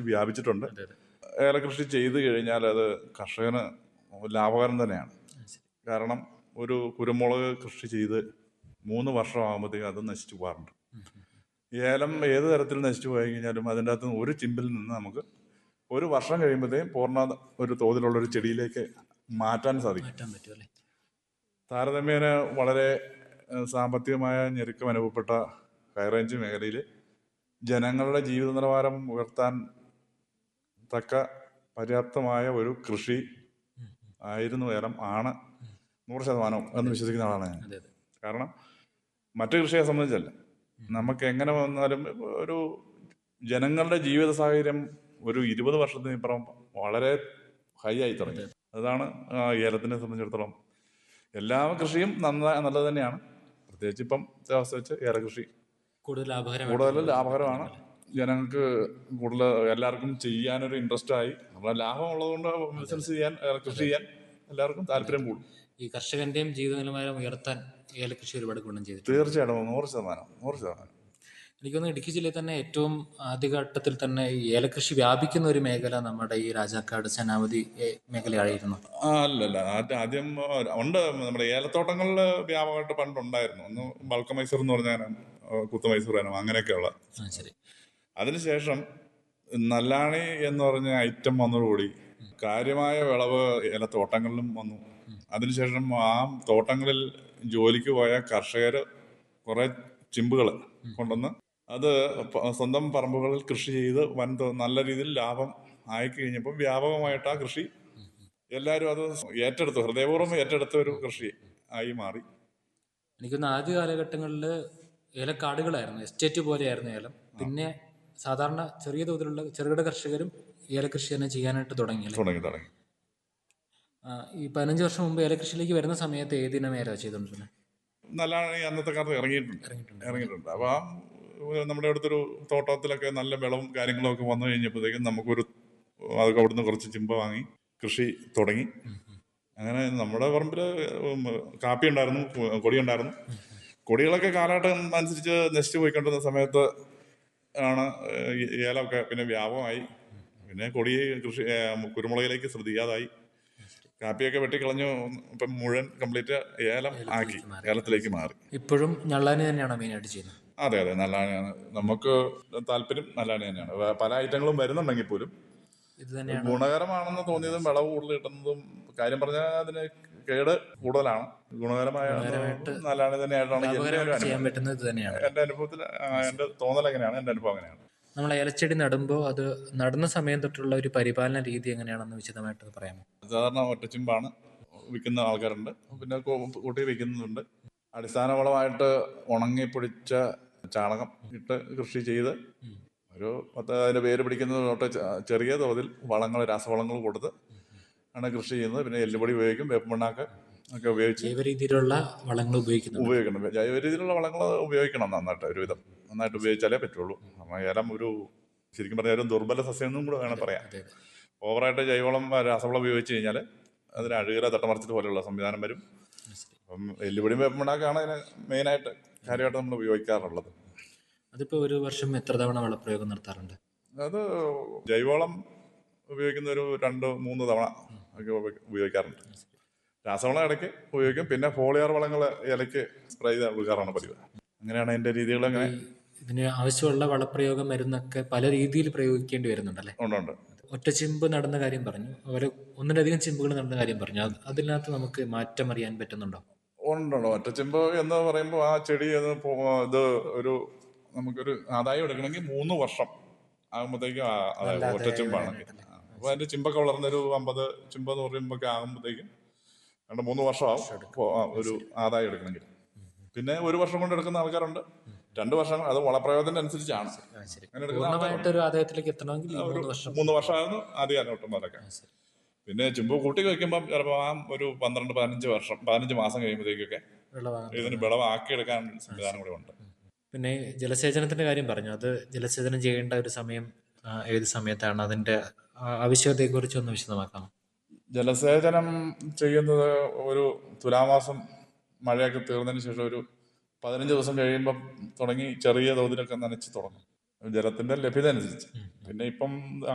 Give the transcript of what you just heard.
വ്യാപിച്ചിട്ടുണ്ട് അതെ അതെ ഏലകൃഷി ചെയ്തു കഴിഞ്ഞാൽ അത് കർഷകന് ലാഭകരം തന്നെയാണ് ആ, ശരി കാരണം ഒരു കുരുമുളക് കൃഷി ചെയ്ത് മൂന്ന് വർഷം ആകുമ്പോഴത്തേക്കും അത് നശിച്ചു പോകാറുണ്ട് ഉം, ഉം. ഏലം ഏത് തരത്തിൽ നശിച്ചു പോയി കഴിഞ്ഞാലും അതിൻ്റെ അകത്ത് നിന്ന് ഒരു ചിമ്പിൽ നിന്ന് നമുക്ക് ഒരു വർഷം കഴിയുമ്പോഴത്തേക്കും പൂർണ്ണ ഒരു തോതിലുള്ള ഒരു ചെടിയിലേക്ക് മാറ്റാൻ സാധിക്കും മാറ്റാൻ പറ്റും അല്ലേ താരതമ്യേന വളരെ ഏഹ്, സാമ്പത്തികമായ ഞെരുക്കം അനുഭവപ്പെട്ട ഹൈറേഞ്ച് മേഖലയിൽ ജനങ്ങളുടെ ജീവിത നിലവാരം ഉയർത്താൻ തക്ക പര്യാപ്തമായ ഒരു കൃഷി ഉം, ഉം. ആയിരുന്നു ഏലം ആണ് നൂറ് ശതമാനം എന്ന് വിശ്വസിക്കുന്ന ആളാണ് ഞാൻ അതെ അതെ കാരണം മറ്റു കൃഷിയെ സംബന്ധിച്ചല്ല നമുക്ക് എങ്ങനെ വന്നാലും ഒരു ജനങ്ങളുടെ ജീവിത സാഹചര്യം ഒരു ഇരുപത് വർഷത്തിന് ഇപ്പുറം വളരെ ഹൈ ആയി തുടങ്ങി അതാണ് ആ, ഏലത്തിനെ സംബന്ധിച്ചിടത്തോളം എല്ലാ കൃഷിയും നന്ന നല്ലത് തന്നെയാണ് പ്രത്യേകിച്ച് ഇപ്പം അവസ്ഥ വെച്ച് ഏലകൃഷി കൂടുതൽ ലാഭകരമാണ് കൂടുതൽ ലാഭകരമാണ് ജനങ്ങൾക്ക് കൂടുതൽ എല്ലാവർക്കും ചെയ്യാനൊരു ഇൻട്രസ്റ്റ് ആയി നമ്മുടെ ലാഭം ഉള്ളതുകൊണ്ട് ബിസിനസ് ചെയ്യാൻ ഏ, കൃഷി ചെയ്യാൻ എല്ലാവർക്കും താല്പര്യം കൂടും ഈ കർഷകന്റെയും ജീവിത നിലവാരം ഉയർത്താൻ ഏലകൃഷി ഒരുപാട് ഗുണം ചെയ്തിട്ടുണ്ട് തീർച്ചയായിട്ടും നൂറ് ശതമാനം നൂറ് ശതമാനം എനിക്ക് തോന്നുന്നു ഇടുക്കി ജില്ലയിൽ തന്നെ ഏറ്റവും ആദ്യഘട്ടത്തിൽ തന്നെ ഈ ഏലകൃഷി വ്യാപിക്കുന്ന ഒരു മേഖല നമ്മുടെ ഈ രാജാക്കാട് സേനാപതി ഏ, മേഖലയായിരുന്നു ആ, അല്ലല്ല ആദ്യം ആദ്യം ആ, ഉണ്ട് നമ്മുടെ ഏലത്തോട്ടങ്ങളിൽ വ്യാപകമായിട്ട് പണ്ടുണ്ടായിരുന്നു ഒന്ന് ബൾക്ക് മൈസൂർ എന്ന് പറഞ്ഞാൽ കുത്തു മൈസൂർ ഇനം അങ്ങനെയൊക്കെയുള്ള ആ ശരി അതിനുശേഷം നല്ലാണി എന്ന് പറഞ്ഞ ഐറ്റം വന്നതോടുകൂടി കാര്യമായ വിളവ് ഏലത്തോട്ടങ്ങളിലും വന്നു അതിനുശേഷം ആ തോട്ടങ്ങളിൽ ജോലിക്ക് പോയ കർഷകർ കുറെ ചിമ്പുകൾ കൊണ്ടുവന്ന് അത് പ- സ്വന്തം പറമ്പുകളിൽ കൃഷി ചെയ്ത് വൻ തോ- നല്ല രീതിയിൽ ലാഭം ആയി കഴിഞ്ഞപ്പോൾ വ്യാപകമായിട്ട് ആ കൃഷി എല്ലാവരും അത് ഏറ്റെടുത്തു ഹൃദയപൂർവ്വം ഏറ്റെടുത്ത ഒരു കൃഷി ആയി മാറി എനിക്കൊന്ന് ആദ്യ കാലഘട്ടങ്ങളിൽ ഏലക്കാടുകളായിരുന്നു എസ്റ്റേറ്റ് പോലെയായിരുന്നു ഏലം പിന്നെ സാധാരണ ചെറിയ തോതിലുള്ള ചെറുകിട കർഷകരും ഏലകൃഷി തന്നെ ചെയ്യാനായിട്ട് തുടങ്ങി അല്ലേ? തുടങ്ങി തുടങ്ങി ആ, ഈ പതിനഞ്ച് വർഷം മുമ്പ് ഏലകൃഷിയിലേക്ക് വരുന്ന സമയത്ത് ഏതിനം ഏല ചെയ്തുകൊണ്ടിരുന്നത് നല്ലാണ് ഈ അന്നത്തെ കാലത്ത് ഇറങ്ങിയിട്ടുണ്ട് ഇറങ്ങിയിട്ടുണ്ട് ഇറങ്ങിയിട്ടുണ്ട് അപ്പോൾ ആ ഒരു നമ്മുടെ അടുത്തൊരു തോട്ടത്തിലൊക്കെ നല്ല വിളവും കാര്യങ്ങളും ഒക്കെ വന്നു കഴിഞ്ഞപ്പോഴത്തേക്കും നമുക്കൊരു അതൊക്കെ അവിടുന്ന് കുറച്ച് ചിമ്പ വാങ്ങി കൃഷി തുടങ്ങി അങ്ങനെ നമ്മുടെ പറമ്പിൽ കാപ്പി ഉണ്ടായിരുന്നു കൊടി ഉണ്ടായിരുന്നു കൊടികളൊക്കെ കാലഘട്ടം അനുസരിച്ച് നശിച്ചു പോയിക്കൊണ്ടിരുന്ന സമയത്ത് ആണ് ഈ ഏലമൊക്കെ പിന്നെ വ്യാപകമായി പിന്നെ കൊടി കൃഷി ഏ, കുരുമുളകിലേക്ക് ശ്രദ്ധിക്കാതായി കാപ്പിയൊക്കെ വെട്ടിക്കളഞ്ഞു ഇപ്പം മുഴുവൻ കംപ്ലീറ്റ് ഏലം ആക്കി ഏലത്തിലേക്ക് മാറി ഇപ്പോഴും ഞള്ളാനി തന്നെയാണോ മെയിനായിട്ട് ചെയ്യുന്നത് അതെ അതെ നല്ലതാണ് നമുക്ക് താല്പര്യം നല്ലതാണ് തന്നെയാണ് വേ- പല ഐറ്റങ്ങളും വരുന്നുണ്ടെങ്കിൽ പോലും ഇത് തന്നെയാണ് ഗുണകരമാണെന്ന് തോന്നിയതും വിളവ് കൂടുതൽ കിട്ടുന്നതും കാര്യം പറഞ്ഞാൽ അതിന് കേട് കൂടുതലാണ് ഗുണകരമായ നല്ലതാണ് തന്നെയായിട്ടാണ് എൻ്റെ ഒരു ലാഭകരമായിട്ട് ചെയ്യാൻ അനുഭവം പറ്റുന്നത് ഇത് തന്നെയാണ് എൻ്റെ അനുഭവത്തിൽ ആ, എൻ്റെ തോന്നൽ എങ്ങനെയാണ് എൻ്റെ അനുഭവം അങ്ങനെയാണ് നമ്മൾ ഏലച്ചെടി നടുമ്പോൾ അത് നടുന്ന സമയം തൊട്ടുള്ള ഒരു പരിപാലന രീതി എങ്ങനെയാണെന്ന് വിശദമായിട്ട് പറയാമോ സാധാരണ ഒറ്റച്ചിമ്പാണ് വിൽക്കുന്ന ആൾക്കാരുണ്ട് പിന്നെ കൂ- കൂട്ടി വിൽക്കുന്നുണ്ട് അടിസ്ഥാന വളമായിട്ട് ഉണങ്ങിപ്പൊടിച്ച ചാണകം ഇട്ട് കൃഷി ചെയ്ത് ഒരു പത്ത് അതിൻ്റെ പേര് പിടിക്കുന്നത് തൊട്ട് ചെ- ചെറിയ തോതിൽ വളങ്ങൾ രാസവളങ്ങൾ കൊടുത്ത് ആണ് കൃഷി ചെയ്യുന്നത് പിന്നെ എല്ലുപൊടി ഉപയോഗിക്കും വേപ്പമണ്ണാക്ക് ഒക്കെ ഉപയോഗിച്ച് ജൈവ രീതിയിലുള്ള വളങ്ങൾ ഉപയോഗിക്കുന്നുണ്ട് ഉപയോഗിക്കണം ജൈവ രീതിയിലുള്ള വളങ്ങൾ ഉപയോഗിക്കണം നന്നായിട്ട് ഒരുവിധം നന്നായിട്ട് ഉപയോഗിച്ചാലേ പറ്റുള്ളൂ നമ്മൾ ഏലം ഒരു ശരിക്കും പറഞ്ഞാൽ ഒരു ദുർബല സസ്യം എന്നും കൂടെ വേണം പറയാം അതെ അതെ ഓവറായിട്ട് ജൈവവളം രാസവളം ഉപയോഗിച്ച് കഴിഞ്ഞാൽ അതിന് അഴുകര തട്ടമറിച്ചത് പോലെയുള്ള സംവിധാനം വരും അപ്പം എല്ലുപൊടി വേപ്പമുണ്ടാക്കാണ് അതിന് മെയിനായിട്ട് കാര്യമായിട്ട് നമ്മൾ ഉപയോഗിക്കാറുള്ളത് അതിപ്പോ ഒരു വർഷം എത്ര തവണ വളപ്രയോഗം നടത്താറുണ്ട് അത് ജൈവവളം ഉപയോഗിക്കുന്ന ഒരു രണ്ട് മൂന്ന് തവണ ഒക്കെ ഉപ- ഉപയോഗിക്കാറുണ്ട് രാസവളം ഇടയ്ക്ക് ഉപയോഗിക്കും പിന്നെ ഫോളിയർ വളങ്ങൾ ഇലയ്ക്ക് സ്പ്രേ ചെയ്ത് കൊടുക്കാറാണ് പതിവ് അങ്ങനെയാണ് അതിൻ്റെ രീതികൾ അങ്ങനെ ഈ ഇതിന് ആവശ്യമുള്ള വളപ്രയോഗം മരുന്നൊക്കെ പല രീതിയിൽ പ്രയോഗിക്കേണ്ടി വരുന്നുണ്ടല്ലേ ഉണ്ടുണ്ട് ഒറ്റ ചിമ്പ് നടന്ന കാര്യം പറഞ്ഞു അതുപോലെ ഒന്നിലധികം ചിമ്പുകൾ നടന്ന കാര്യം പറഞ്ഞു അത് അതിനകത്ത് നമുക്ക് മാറ്റം അറിയാൻ പറ്റുന്നുണ്ടോ ഉണ്ടുണ്ട് ഒറ്റച്ചിമ്പ് എന്ന് പറയുമ്പോൾ ആ ചെടി അത് പോ- ഇത് ഒരു നമുക്കൊരു ആദായം എടുക്കണമെങ്കിൽ മൂന്ന് വർഷം ആകുമ്പോഴത്തേക്കും ആ- അതായത് നല്ല ഒറ്റച്ചിമ്പാണ് ആദായം വരാനായിട്ടല്ലേ? അപ്പോൾ അതിന്റെ ചിമ്പൊക്കെ വളർന്നൊരു അമ്പത് ചിമ്പ് എന്ന് പറയുമ്പോഴൊക്കെ ആകുമ്പോഴത്തേക്കും രണ്ട് മൂന്ന് വർഷമാവും പോ- ആ, ഒരു ആദായം എടുക്കണമെങ്കിൽ പിന്നെ ഒരു വർഷം കൊണ്ട് എടുക്കുന്ന ആൾക്കാരുണ്ട് രണ്ട് വർഷം അത് വളപ്രയോഗത്തിന്റെ അനുസരിച്ചാണ് ആ, ശരി അങ്ങനെ എടുക്കുന്ന പൂർണ്ണമായിട്ട് ഒരു ആദായത്തിലേക്ക് എത്തണമെങ്കിൽ ഈ മൂന്ന് വർഷം മൂന്ന് വർഷമായിരുന്നു ആദ്യ കാലഘട്ടം മുതലൊക്കെ ആ, ശരി. പിന്നെ ചിമ്പ് കൂട്ടി വയ്ക്കുമ്പം ചിലപ്പോൾ ആ ഒരു പന്ത്രണ്ട് പതിനഞ്ച് വർഷം പതിനഞ്ച് മാസം കഴിയുമ്പോഴത്തേക്കൊക്കെ വിളവാണ് ഇതിന് വിളവാക്കിയെടുക്കാൻ സംവിധാനം കൂടെ ഉണ്ട് പിന്നെ ജലസേചനത്തിന്റെ കാര്യം പറഞ്ഞു അത് ജലസേചനം ചെയ്യേണ്ട ഒരു സമയം ആ, ഏത് സമയത്താണ് അതിന്റെ ആ, ആവശ്യകതയെക്കുറിച്ച് ഒന്ന് വിശദമാക്കാം ജലസേചനം ചെയ്യുന്നത് ഒരു തുലാമാസം മഴയൊക്കെ തീർന്നതിന് ശേഷം ഒരു പതിനഞ്ച് ദിവസം കഴിയുമ്പം തുടങ്ങി ചെറിയ തോതിലൊക്കെ നനച്ച് തുടങ്ങും ജലത്തിന്റെ ലഭ്യത അനുസരിച്ച് പിന്നെ ഇപ്പം